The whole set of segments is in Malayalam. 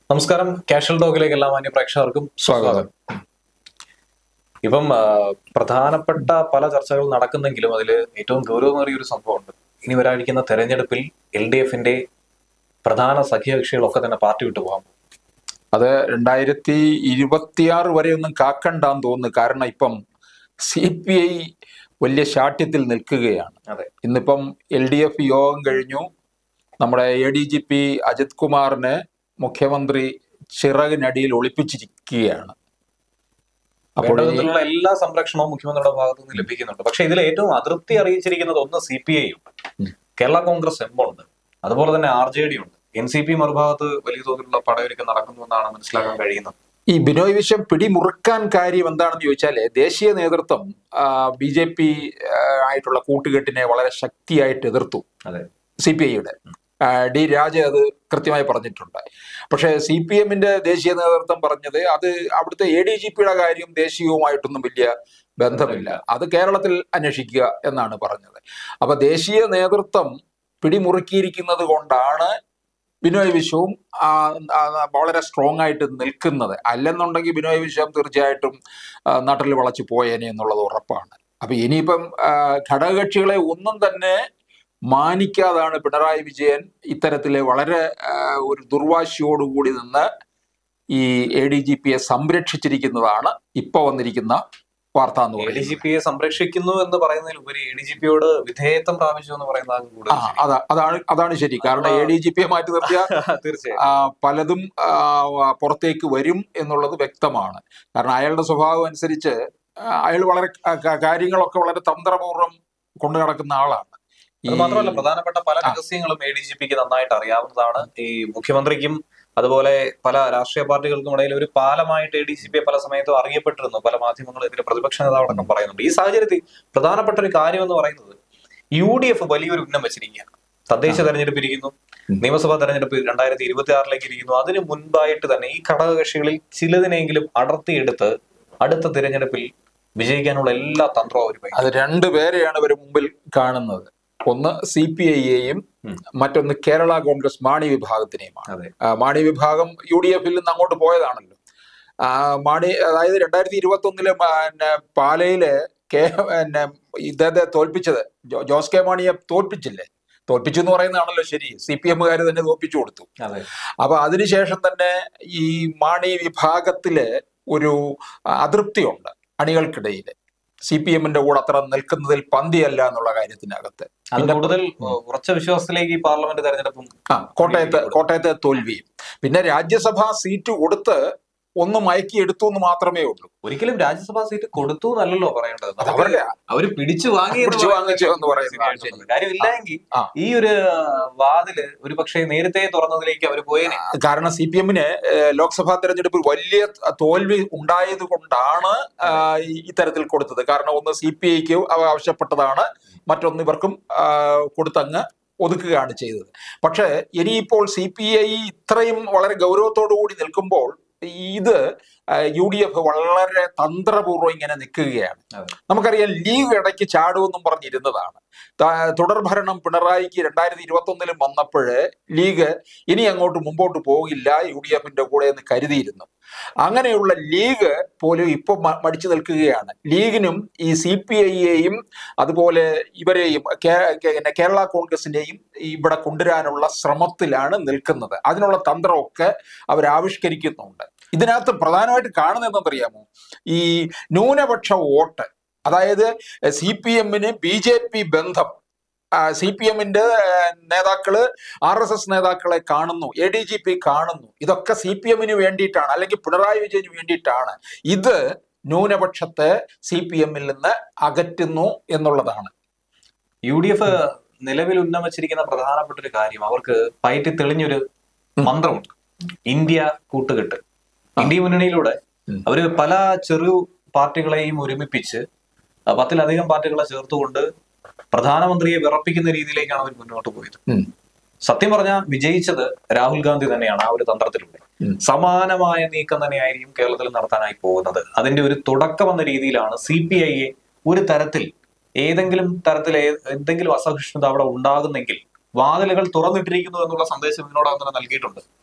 നമസ്കാരം കാഷ്വൽ ടോക്കിലേക്ക് എല്ലാ മാന്യ പ്രേക്ഷകർക്കും സ്വാഗതം ഇപ്പം ആ, പ്രധാനപ്പെട്ട പല ചർച്ചകൾ നടക്കുന്നെങ്കിലും അതിൽ ഏറ്റവും ഗൗരവമേറിയ ഒരു സംഭവമുണ്ട് ഇനി വരാനിരിക്കുന്ന തെരഞ്ഞെടുപ്പിൽ എൽ ഡി എഫിന്റെ പ്രധാന സഖ്യകക്ഷികളൊക്കെ തന്നെ പാർട്ടി വിട്ടു പോകാം അത് രണ്ടായിരത്തി ഇരുപത്തിയാറ് വരെ ഒന്നും കാക്കണ്ടാന്ന് തോന്നുന്നു കാരണം ഇപ്പം സി പി ഐ വലിയ ശാഠ്യത്തിൽ നിൽക്കുകയാണ് അതെ ഇന്നിപ്പം എൽ ഡി എഫ് യോഗം കഴിഞ്ഞു നമ്മുടെ A D G P Ajith കുമാറിനെ മുഖ്യമന്ത്രി ചിറകിനടിയിൽ ഒളിപ്പിച്ചിരിക്കുകയാണ് അപ്പോൾ വേണ്ട ഇനി- വിധത്തിലുള്ള എല്ലാ സംരക്ഷണവും മുഖ്യമന്ത്രിയുടെ ഭാഗത്തു നിന്ന് ലഭിക്കുന്നുണ്ട് പക്ഷെ ഇതിൽ ഏറ്റവും അതൃപ്തി അറിയിച്ചിരിക്കുന്നത് ഒന്ന് സി പി ഐ ഉണ്ട് ഉം. കേരള കോൺഗ്രസ് എം ഉണ്ട് അതുപോലെ തന്നെ ആർ ജെ ഡി ഉണ്ട് എൻ സി പി മറുഭാഗത്ത് വലിയ തോതിലുള്ള പടയൊരുക്കം നടക്കുന്നുവെന്നാണ് മനസ്സിലാക്കാൻ കഴിയുന്നത് ഈ ബിനോയ് വിശ്വം പിടിമുറുക്കാൻ കാര്യം എന്താണെന്ന് ചോദിച്ചാൽ ദേശീയ നേതൃത്വം ബി ജെ പി ആയിട്ടുള്ള കൂട്ടുകെട്ടിനെ വളരെ ശക്തിയായിട്ട് എതിർത്തു അതെ സി പി ഐയുടെ ഡി രാജ അത് കൃത്യമായി പറഞ്ഞിട്ടുണ്ട് പക്ഷേ സി പി എമ്മിന്റെ ദേശീയ നേതൃത്വം പറഞ്ഞത് അത് അവിടുത്തെ എ ഡി ജി പിയുടെ കാര്യം ദേശീയവുമായിട്ടൊന്നും വലിയ ബന്ധമില്ല അത് കേരളത്തിൽ അന്വേഷിക്കുക എന്നാണ് പറഞ്ഞത് അപ്പൊ ദേശീയ നേതൃത്വം പിടിമുറുക്കിയിരിക്കുന്നത് കൊണ്ടാണ് ബിനോയ് വിശ്വവും ആ, ആ, വളരെ സ്ട്രോങ് ആയിട്ട് നിൽക്കുന്നത് അല്ലെന്നുണ്ടെങ്കിൽ ബിനോയ് വിശ്വം തീർച്ചയായിട്ടും ആ, നാട്ടിൽ വളച്ചു പോയേനെ എന്നുള്ളത് ഉറപ്പാണ് അപ്പൊ ഇനിയിപ്പം ആ, ഘടകകക്ഷികളെ ഒന്നും തന്നെ മാനിക്കാതാണ് പിണറായി വിജയൻ ഇത്തരത്തിലെ വളരെ ആ, ഒരു ദുർവാശിയോടുകൂടി നിന്ന് ഈ എ ഡി ജി പിയെ സംരക്ഷിച്ചിരിക്കുന്നതാണ് ഇപ്പൊ വന്നിരിക്കുന്ന വാർത്ത എന്ന് എ ഡി ജി പറയുന്നത് പിയെ സംരക്ഷിക്കുന്നു എന്ന് പറയുന്നതിലുപരി എ ഡി ജി പിയോട് വിധേയത്വം പ്രാപിച്ചു എന്ന് പറയുന്നതാണ് ആ കൂടുതൽ ശരി. അതാ അതാണ് അതാണ് ശരി കാരണം എ ഡി ജി പിയെ മാറ്റി നിർത്തിയ തീർച്ചയായും ആ, പലതും ആ, പുറത്തേക്ക് വരും എന്നുള്ളത് വ്യക്തമാണ് കാരണം അയാളുടെ സ്വഭാവം അനുസരിച്ച് അയാൾ വളരെ ക- ക- കാര്യങ്ങളൊക്കെ വളരെ തന്ത്രപൂർവ്വം കൊണ്ടു നടക്കുന്ന ആളാണ് ഈ- അത് മാത്രമല്ല പ്രധാനപ്പെട്ട പല ആ. രഹസ്യങ്ങളും എ ഡി ജി പിക്ക് നന്നായിട്ട് അറിയാവുന്നതാണ് ഈ മുഖ്യമന്ത്രിക്കും അതുപോലെ പല രാഷ്ട്രീയ പാർട്ടികൾക്കും ഇടയിൽ ഒരു പാലമായിട്ട് എ ഡി ജി പിയെ പല സമയത്തും അറിയപ്പെട്ടിരുന്നു പല മാധ്യമങ്ങളും ഇതിന് പ്രതിപക്ഷ നേതാവ് അടക്കം പറയുന്നുണ്ട് ഈ സാഹചര്യത്തിൽ പ്രധാനപ്പെട്ട ഒരു കാര്യം എന്ന് പറയുന്നത് യു ഡി എഫ് വലിയൊരു ഉന്നം വെച്ചിരിക്കുകയാണ് തദ്ദേശ തെരഞ്ഞെടുപ്പ് ഇരിക്കുന്നു ഉം. നിയമസഭാ തെരഞ്ഞെടുപ്പ് രണ്ടായിരത്തി ഇരുപത്തി ആറിലേക്ക് ഇരിക്കുന്നു അതിന് മുൻപായിട്ട് തന്നെ ഈ ഘടകകക്ഷികളിൽ ചിലതിനെങ്കിലും അടർത്തിയെടുത്ത് അടുത്ത തിരഞ്ഞെടുപ്പിൽ വിജയിക്കാനുള്ള എല്ലാ തന്ത്രവും അവർ അത് രണ്ടു പേരെയാണ് ഇവർ മുമ്പിൽ കാണുന്നത് ഒന്ന് സി പി ഐയെയും ഉം. മറ്റൊന്ന് കേരള കോൺഗ്രസ് മാണി വിഭാഗത്തിനെയുമാണ് അതെ ആ, മാണി വിഭാഗം യു ഡി എഫിൽ നിന്ന് അങ്ങോട്ട് പോയതാണല്ലോ ആ, മാണി അതായത് രണ്ടായിരത്തി ഇരുപത്തി ഒന്നില് പിന്നെ പാലയില് കെ പിന്നെ ഇദ്ദേഹത്തെ തോൽപ്പിച്ചത് ജോ- ജോസ് കെ മാണിയെ തോൽപ്പിച്ചില്ലേ തോൽപ്പിച്ചു എന്ന് പറയുന്നതാണല്ലോ ശരി സി പി എമ്മുകാർ തന്നെ തോൽപ്പിച്ചു കൊടുത്തു അതെ അപ്പൊ അതിനുശേഷം തന്നെ ഈ മാണി വിഭാഗത്തില് ഒരു അതൃപ്തിയുണ്ട് അണികൾക്കിടയിൽ സി പി എമ്മിന്റെ കൂടെ അത്ര നിൽക്കുന്നതിൽ പന്തിയല്ല എന്നുള്ള കാര്യത്തിനകത്ത് അത് പിന്നെ- കൂടുതൽ ഉറച്ച വിശ്വാസത്തിലേക്ക് ഈ പാർലമെന്റ് തെരഞ്ഞെടുപ്പും ആ കോട്ടയത്ത് കോട്ടയത്തെ തോൽവിയും പിന്നെ രാജ്യസഭാ സീറ്റ് കൊടുത്ത് ഒന്ന് മയക്കി എടുത്തു എന്ന് മാത്രമേ ഉള്ളൂ ഒരിക്കലും രാജ്യസഭാ സീറ്റ് കൊടുത്തു എന്നല്ലല്ലോ പറയേണ്ടത് അത് അവരുടെ അവര് പിടിച്ചു വാങ്ങി എന്ന് പിടിച്ചു പറയുന്നത് വാങ്ങിച്ചു എന്ന് പറയുന്നത് ശരിയായിട്ടുള്ളത്. കാര്യം ഇല്ലെങ്കിൽ ആ. ഈ ഒരു വാതില് ഒരു പക്ഷേ നേരത്തെ തുറന്നതിലേക്ക് അവർ പോയേനെ കാരണം സി പി എമ്മിന് ലോക്സഭാ തെരഞ്ഞെടുപ്പിൽ വലിയ തോൽവി ഉണ്ടായത് കൊണ്ടാണ് ആ, ഈ- ഇത്തരത്തിൽ കൊടുത്തത് കാരണം ഒന്ന് സി പി ഐക്ക് ആവശ്യപ്പെട്ടതാണ് മറ്റൊന്ന് ഇവർക്കും ആ, കൊടുത്തങ്ങ് ഒതുക്കുകയാണ് ചെയ്തത് പക്ഷേ ഇനിയിപ്പോൾ സി പി ഐ ഇത്രയും വളരെ ഗൗരവത്തോടു കൂടി നിൽക്കുമ്പോൾ ഇത് യു ഡി എഫ് വളരെ തന്ത്രപൂർവ്വം ഇങ്ങനെ നിൽക്കുകയാണ് അതെ. നമുക്കറിയാം ലീഗ് ഇടയ്ക്ക് ചാടുമെന്നും പറഞ്ഞിരുന്നതാണ് ത- തുടർഭരണം പിണറായിക്ക് രണ്ടായിരത്തി ഇരുപത്തി ഒന്നിലും വന്നപ്പോഴ് ലീഗ് ഇനി അങ്ങോട്ട് മുമ്പോട്ട് പോകില്ല യു ഡി എഫിന്റെ കൂടെ എന്ന് കരുതിയിരുന്നു അങ്ങനെയുള്ള ലീഗ് പോലും ഇപ്പൊ മ- മടിച്ചു നിൽക്കുകയാണ് ലീഗിനും ഈ സി പി ഐയെയും അതുപോലെ ഇവരെയും കേ- കേ- പിന്നെ കേരള കോൺഗ്രസിനെയും ഇവിടെ കൊണ്ടുവരാനുള്ള ശ്രമത്തിലാണ് നിൽക്കുന്നത് അതിനുള്ള തന്ത്രമൊക്കെ അവർ ആവിഷ്കരിക്കുന്നുണ്ട് ഇതിനകത്ത് പ്രധാനമായിട്ട് കാണുന്നത് എന്തെന്നറിയാമോ ഈ ന്യൂനപക്ഷ വോട്ട് അതായത് സി പി എമ്മിന് ബി ജെ പി ബന്ധം സി പി എമ്മിന്റെ നേതാക്കള് ആർ എസ് എസ് നേതാക്കളെ കാണുന്നു എ ഡി ജി പി കാണുന്നു ഇതൊക്കെ സി പി എമ്മിന് വേണ്ടിയിട്ടാണ് അല്ലെങ്കിൽ പിണറായി വിജയന് വേണ്ടിയിട്ടാണ് ഇത് ന്യൂനപക്ഷത്തെ സി പി എമ്മിൽ നിന്ന് അകറ്റുന്നു എന്നുള്ളതാണ് യു ഡി എഫ് നിലവിൽ ഉന്നമിച്ചിരിക്കുന്ന പ്രധാനപ്പെട്ട ഒരു കാര്യം അവർക്ക് പയറ്റി തെളിഞ്ഞൊരു മന്ത്രമുണ്ട് ഇന്ത്യ കൂട്ടുകെട്ട് ഇന്ത്യ മുന്നണിയിലൂടെ ഉം. അവര് പല ചെറു പാർട്ടികളെയും ഒരുമിപ്പിച്ച് ആ, പത്തിലധികം പാർട്ടികളെ ചേർത്തുകൊണ്ട് പ്രധാനമന്ത്രിയെ വിറപ്പിക്കുന്ന രീതിയിലേക്കാണ് അവർ മുന്നോട്ട് പോയത് ഉം. സത്യം പറഞ്ഞാൽ വിജയിച്ചത് രാഹുൽ ഗാന്ധി തന്നെയാണ് ആ ഒരു തന്ത്രത്തിലൂടെ ഉം. സമാനമായ നീക്കം തന്നെയായിരിക്കും കേരളത്തിൽ നടത്താനായി പോകുന്നത് അതിന്റെ ഒരു തുടക്കം എന്ന രീതിയിലാണ് സി പി ഐയെ ഒരു തരത്തിൽ ഏതെങ്കിലും തരത്തിൽ ഏ- എന്തെങ്കിലും അസഹിഷ്ണുത അവിടെ ഉണ്ടാകുന്നെങ്കിൽ വാതിലുകൾ തുറന്നിട്ടിരിക്കുന്നു എന്നുള്ള സന്ദേശം ഇതിനോടകം തന്നെ നൽകിയിട്ടുണ്ട്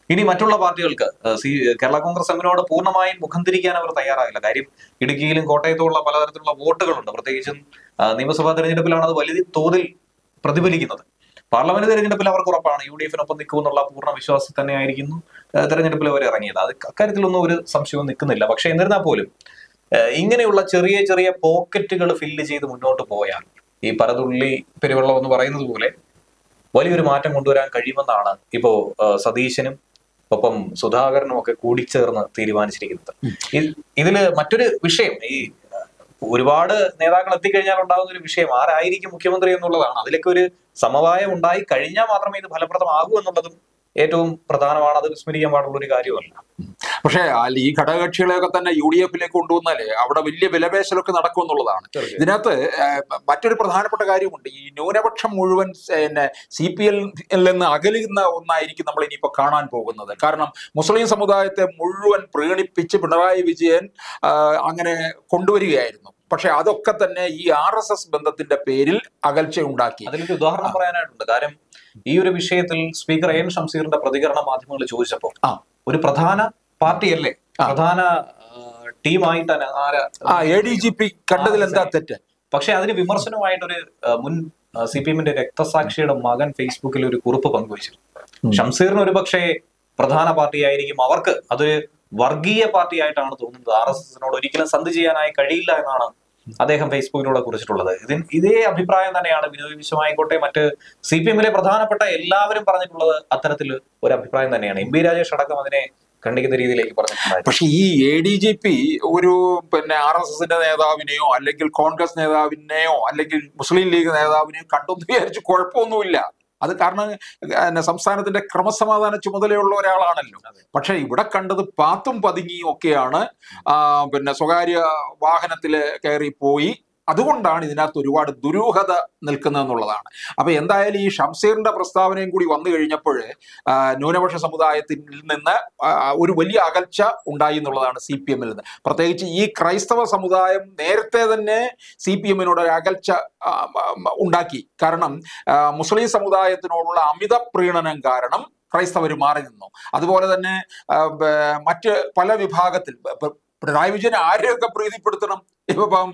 ഇനി മറ്റുള്ള പാർട്ടികൾക്ക് ഏഹ്, സി കേരള കോൺഗ്രസ് എമ്മിനോട് പൂർണ്ണമായും മുഖം തിരിക്കാൻ അവർ തയ്യാറായില്ല കാര്യം ഇടുക്കിയിലും കോട്ടയത്തുമുള്ള പലതരത്തിലുള്ള വോട്ടുകളുണ്ട് പ്രത്യേകിച്ചും ആ, നിയമസഭാ തെരഞ്ഞെടുപ്പിലാണ് അത് വലിയ തോതിൽ പ്രതിഫലിക്കുന്നത് പാർലമെന്റ് തെരഞ്ഞെടുപ്പിൽ അവർക്ക് ഉറപ്പാണ് യു ഡി എഫിനൊപ്പം നിൽക്കുമെന്നുള്ള പൂർണ്ണ വിശ്വാസത്തിൽ തന്നെയായിരിക്കുന്നു ഏഹ്, തെരഞ്ഞെടുപ്പിൽ അവർ ഇറങ്ങിയത് അത് അക്കാര്യത്തിലൊന്നും ഒരു സംശയവും നിൽക്കുന്നില്ല പക്ഷെ എന്നിരുന്നാൽ പോലും ഏഹ്, ഇങ്ങനെയുള്ള ചെറിയ ചെറിയ പോക്കറ്റുകൾ ഫില്ല് ചെയ്ത് മുന്നോട്ട് പോയാൽ ഈ പരതുള്ളി പെരുവെള്ളം എന്ന് പറയുന്നത് പോലെ വലിയൊരു മാറ്റം കൊണ്ടുവരാൻ കഴിയുമെന്നാണ് ഇപ്പോ ഏഹ്, സതീശനും ഒപ്പം സുധാകരനും ഒക്കെ കൂടിച്ചേർന്ന് തീരുമാനിച്ചിരിക്കുന്നത് ഇ- ഇതില് മറ്റൊരു വിഷയം ഈ ഏഹ്, ഒരുപാട് നേതാക്കൾ എത്തിക്കഴിഞ്ഞാൽ ഉണ്ടാകുന്ന ഒരു വിഷയം ആരായിരിക്കും മുഖ്യമന്ത്രി എന്നുള്ളതാണ് അതിലൊക്കെ ഒരു സമവായം ഉണ്ടായി കഴിഞ്ഞാൽ മാത്രമേ ഇത് ഫലപ്രദമാകൂ എന്നുള്ളതും ഏറ്റവും പ്രധാനമാണ് അത് വിസ്മരിക്കാൻ പാടുള്ള ഒരു കാര്യമല്ല പക്ഷേ അല്ല ഈ ഘടകകക്ഷികളെയൊക്കെ തന്നെ യു ഡി എഫിലേക്ക് കൊണ്ടുവന്നാലേ അവിടെ വലിയ വിലപേശലൊക്കെ നടക്കും എന്നുള്ളതാണ് ഇതിനകത്ത് ഏഹ്, മറ്റൊരു പ്രധാനപ്പെട്ട കാര്യമുണ്ട് ഈ ന്യൂനപക്ഷം മുഴുവൻ പിന്നെ സി പി എല്ലിൽ നിന്ന് അകലുന്ന ഒന്നായിരിക്കും നമ്മൾ ഇനിയിപ്പോ കാണാൻ പോകുന്നത് കാരണം മുസ്ലിം സമുദായത്തെ മുഴുവൻ പ്രീണിപ്പിച്ച് പിണറായി വിജയൻ ആ, അങ്ങനെ കൊണ്ടുവരികയായിരുന്നു പക്ഷെ അതൊക്കെ തന്നെ ഈ ആർ എസ് എസ് ബന്ധത്തിന്റെ പേരിൽ അകൽച്ച ഉണ്ടാക്കി അതിലൊരു ഉദാഹരണം പറയാനായിട്ടുണ്ട് കാര്യം ഈ ഒരു വിഷയത്തിൽ സ്പീക്കർ എൻ ഷംസീറിന്റെ പ്രതികരണം മാധ്യമങ്ങൾ ചോദിച്ചപ്പോൾ ആ. ഒരു പ്രധാന പാർട്ടിയല്ലേ ആ. പ്രധാന ടീമായിട്ട് ആരാ ആ എ ഡി ജി പി കണ്ടതിൽ എന്താ തെറ്റ് പക്ഷെ അതിന് വിമർശനമായിട്ടൊരു ആ, മുൻ സി പി എമ്മിന്റെ രക്തസാക്ഷിയുടെ മകൻ ഫേസ്ബുക്കിൽ ഒരു കുറിപ്പ് പങ്കുവച്ചിരുന്നു ഉം. ഷംസീറിന് ഒരു പക്ഷേ പ്രധാന പാർട്ടിയായിരിക്കും അവർക്ക് അതൊരു വർഗീയ പാർട്ടി ആയിട്ടാണ് തോന്നുന്നത് ആർ എസ് എസിനോട് ഒരിക്കലും സന്ധി ചെയ്യാനായി കഴിയില്ല എന്നാണ് അദ്ദേഹം ഫേസ്ബുക്കിലൂടെ കുറിച്ചിട്ടുള്ളത് ഇതിന് ഇതേ അഭിപ്രായം തന്നെയാണ് വിനോദ് വിശ്വമായിക്കോട്ടെ മറ്റ് സി പി എമ്മിലെ പ്രധാനപ്പെട്ട എല്ലാവരും പറഞ്ഞിട്ടുള്ളത് അത്തരത്തിൽ ഒരു അഭിപ്രായം തന്നെയാണ് എം പി രാജേഷ് അടക്കം അതിനെ ഖണ്ഡിക്കുന്ന രീതിയിലേക്ക് പറഞ്ഞിട്ടുണ്ടായിരുന്നു പക്ഷെ ഈ എ ഡി ജി പി ഒരു പിന്നെ ആർ എസ് എസിന്റെ നേതാവിനെയോ അല്ലെങ്കിൽ കോൺഗ്രസ് നേതാവിനെയോ അല്ലെങ്കിൽ മുസ്ലിം ലീഗ് നേതാവിനെയോ കണ്ടെന്ന് വിചാരിച്ച് കുഴപ്പമൊന്നുമില്ല അത് കാരണം പിന്നെ സംസ്ഥാനത്തിന്റെ ക്രമസമാധാന ചുമതലയുള്ള ഒരാളാണല്ലോ അതെ. പക്ഷെ ഇവിടെ കണ്ടത് പാത്തും പതുങ്ങിയും ഒക്കെയാണ് ആ, പിന്നെ സ്വകാര്യ വാഹനത്തിൽ കയറി പോയി അതുകൊണ്ടാണ് ഇതിനകത്ത് ഒരുപാട് ദുരൂഹത നിൽക്കുന്നതെന്നുള്ളതാണ് അപ്പൊ എന്തായാലും ഈ ഷംസീറിന്റെ പ്രസ്താവനയും കൂടി വന്നു കഴിഞ്ഞപ്പോൾ ന്യൂനപക്ഷ സമുദായത്തിൽ നിന്ന് ആ, ഒരു വലിയ അകൽച്ച ഉണ്ടായി എന്നുള്ളതാണ് സി പി എമ്മിൽ നിന്ന് പ്രത്യേകിച്ച് ഈ ക്രൈസ്തവ സമുദായം നേരത്തെ തന്നെ സി പി എമ്മിനോട് ഒരു അകൽച്ച ആ, ആ, ഉണ്ടാക്കി കാരണം ആ, മുസ്ലിം സമുദായത്തിനോടുള്ള അമിത പ്രീണനം കാരണം ക്രൈസ്തവർ മാറി നിന്നു അതുപോലെ തന്നെ ആ, ബ- മറ്റ് പല വിഭാഗത്തിൽ പ- പ- പിണറായി വിജയൻ ആരെയൊക്കെ പ്രീതിപ്പെടുത്തണം ഇപ്പം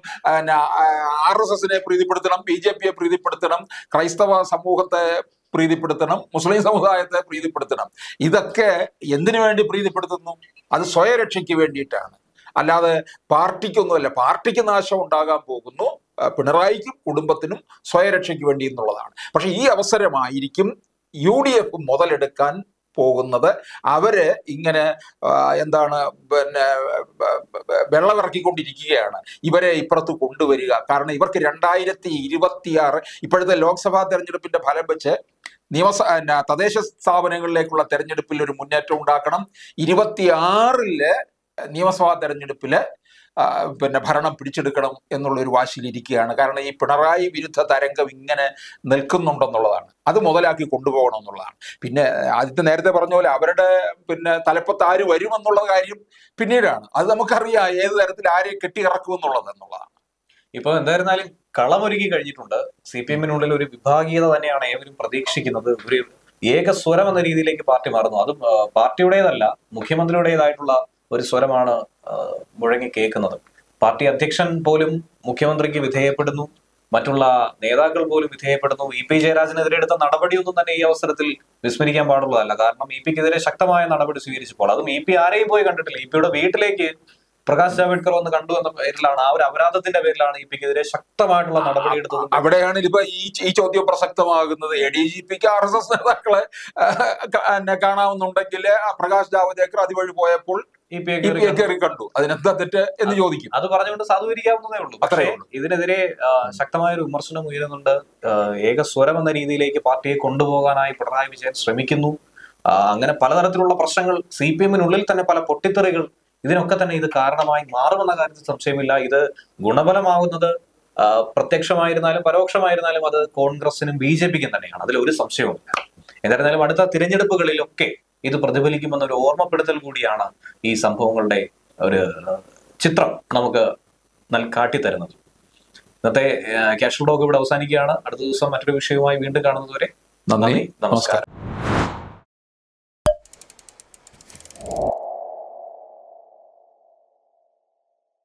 ആർ എസ് എസിനെ പ്രീതിപ്പെടുത്തണം ബി ജെ പിയെ പ്രീതിപ്പെടുത്തണം ക്രൈസ്തവ സമൂഹത്തെ പ്രീതിപ്പെടുത്തണം മുസ്ലിം സമുദായത്തെ പ്രീതിപ്പെടുത്തണം ഇതൊക്കെ എന്തിനു വേണ്ടി പ്രീതിപ്പെടുത്തുന്നു അത് സ്വയരക്ഷയ്ക്ക് വേണ്ടിയിട്ടാണ് അല്ലാതെ പാർട്ടിക്കൊന്നുമല്ല പാർട്ടിക്ക് നാശം ഉണ്ടാകാൻ പോകുന്നു ആ, പിണറായിക്കും കുടുംബത്തിനും സ്വയരക്ഷയ്ക്ക് വേണ്ടി എന്നുള്ളതാണ് പക്ഷെ ഈ അവസരമായിരിക്കും യു ഡി എഫ് മുതലെടുക്കാൻ പോകുന്നത് അവര് ഇങ്ങനെ ആ, എന്താണ് പിന്നെ ബ- ബ- വെള്ളമിറക്കിക്കൊണ്ടിരിക്കുകയാണ് ഇവരെ ഇപ്പുറത്ത് കൊണ്ടുവരിക കാരണം ഇവർക്ക് രണ്ടായിരത്തി ഇരുപത്തിയാറ് ഇപ്പോഴത്തെ ലോക്സഭാ തെരഞ്ഞെടുപ്പിന്റെ ഫലം വെച്ച് നിയമസ പിന്നെ തദ്ദേശ സ്ഥാപനങ്ങളിലേക്കുള്ള തെരഞ്ഞെടുപ്പിൽ ഒരു മുന്നേറ്റം ഉണ്ടാക്കണം ഇരുപത്തിയാറില് നിയമസഭാ തെരഞ്ഞെടുപ്പില് ആ, പിന്നെ ഭരണം പിടിച്ചെടുക്കണം എന്നുള്ള ഒരു വാശിയിലിരിക്കുകയാണ് കാരണം ഈ പിണറായി വിരുദ്ധ തരംഗം ഇങ്ങനെ നിൽക്കുന്നുണ്ടെന്നുള്ളതാണ് അത് മുതലാക്കി കൊണ്ടുപോകണം എന്നുള്ളതാണ് പിന്നെ ആദ്യത്തെ നേരത്തെ പറഞ്ഞ പോലെ അവരുടെ പിന്നെ തലപ്പത്ത് ആര് വരുമെന്നുള്ള കാര്യം പിന്നീടാണ് അത് നമുക്കറിയാം ഏത് തരത്തിൽ ആരെ കെട്ടിയിറക്കും എന്നുള്ളത് എന്നുള്ളതാണ് ഇപ്പൊ എന്തായിരുന്നാലും കളമൊരുക്കി കഴിഞ്ഞിട്ടുണ്ട് സി പി എമ്മിനുള്ളിൽ ഒരു വിഭാഗീയത തന്നെയാണ് ഏവരും പ്രതീക്ഷിക്കുന്നത് ഒരു ഏക സ്വരം എന്ന രീതിയിലേക്ക് പാർട്ടി മാറുന്നു അതും ആ, പാർട്ടിയുടേതല്ല മുഖ്യമന്ത്രിയുടേതായിട്ടുള്ള ഒരു സ്വരമാണ് ആ, മുഴങ്ങി കേൾക്കുന്നത് പാർട്ടി അധ്യക്ഷൻ പോലും മുഖ്യമന്ത്രിക്ക് വിധേയപ്പെടുന്നു മറ്റുള്ള നേതാക്കൾ പോലും വിധേയപ്പെടുന്നു ഇ പി ജയരാജനെതിരെ എടുത്ത നടപടിയൊന്നും തന്നെ ഈ അവസരത്തിൽ വിസ്മരിക്കാൻ പാടുള്ളതല്ല കാരണം ഇ പിക്കെതിരെ ശക്തമായ നടപടി സ്വീകരിച്ചപ്പോൾ അതും ഇ പി ആരെയും പോയി കണ്ടിട്ടില്ല ഇ പിയുടെ വീട്ടിലേക്ക് പ്രകാശ് ജാവ്ദേക്കർ വന്ന് കണ്ടു എന്ന പേരിലാണ് ആ ഒരു അപരാധത്തിന്റെ പേരിലാണ് ഇ പിക്കെതിരെ ശക്തമായിട്ടുള്ള നടപടി എടുത്തത് അവിടെയാണ് ഇപ്പൊ ഈ ഈ ചോദ്യം പ്രസക്തമാകുന്നത് എ ഡി ജി പിക്ക് ആർ എസ് എസ് നേതാക്കളെ ആ, ക- എന്നെ കാണാവുന്നുണ്ടെങ്കിൽ ആ പ്രകാശ് ജാവദേക്കർ അതുവഴി പോയപ്പോൾ ഇ പി ഇ പി കയറി കണ്ടു അതിനെന്താ തെറ്റ് എന്ന് ചോദിക്കും അത് പറഞ്ഞുകൊണ്ട് സാധൂകരിക്കാവുന്നതേ ഉള്ളൂ പക്ഷേ അത്രേ ഉള്ളൂ. ഇതിനെതിരെ ആ, ശക്തമായ ഒരു വിമർശനം ഉയരുന്നുണ്ട് ആ, ഏക സ്വരം എന്ന രീതിയിലേക്ക് പാർട്ടിയെ കൊണ്ടുപോകാനായി പിണറായി വിജയൻ ശ്രമിക്കുന്നു ആ, അങ്ങനെ പലതരത്തിലുള്ള പ്രശ്നങ്ങൾ സി പി എമ്മിനുള്ളിൽ തന്നെ പല പൊട്ടിത്തെറികൾ ഇതിനൊക്കെ തന്നെ ഇത് കാരണമായി മാറുമെന്ന കാര്യത്തിൽ സംശയമില്ല ഇത് ഗുണഫലമാകുന്നത് ആ, പ്രത്യക്ഷമായിരുന്നാലും പരോക്ഷമായിരുന്നാലും അത് കോൺഗ്രസിനും ബി ജെ പിക്കും തന്നെയാണ് അതിൽ ഒരു സംശയവുമില്ല എന്നിരുന്നാലും അടുത്ത തിരഞ്ഞെടുപ്പുകളിലൊക്കെ ഇത് പ്രതിഫലിക്കുമെന്ന ഒരു ഓർമ്മപ്പെടുത്തൽ കൂടിയാണ് ഈ സംഭവങ്ങളുടെ ഒരു ആ, ചിത്രം നമുക്ക് നൽ കാട്ടിത്തരുന്നത് ഇന്നത്തെ ക്യാഷ് ടോക്ക് ഇവിടെ അവസാനിക്കുകയാണ് അടുത്ത ദിവസം മറ്റൊരു വിഷയവുമായി വീണ്ടും കാണുന്നതുവരെ നന്ദി നന്ദി നമസ്കാരം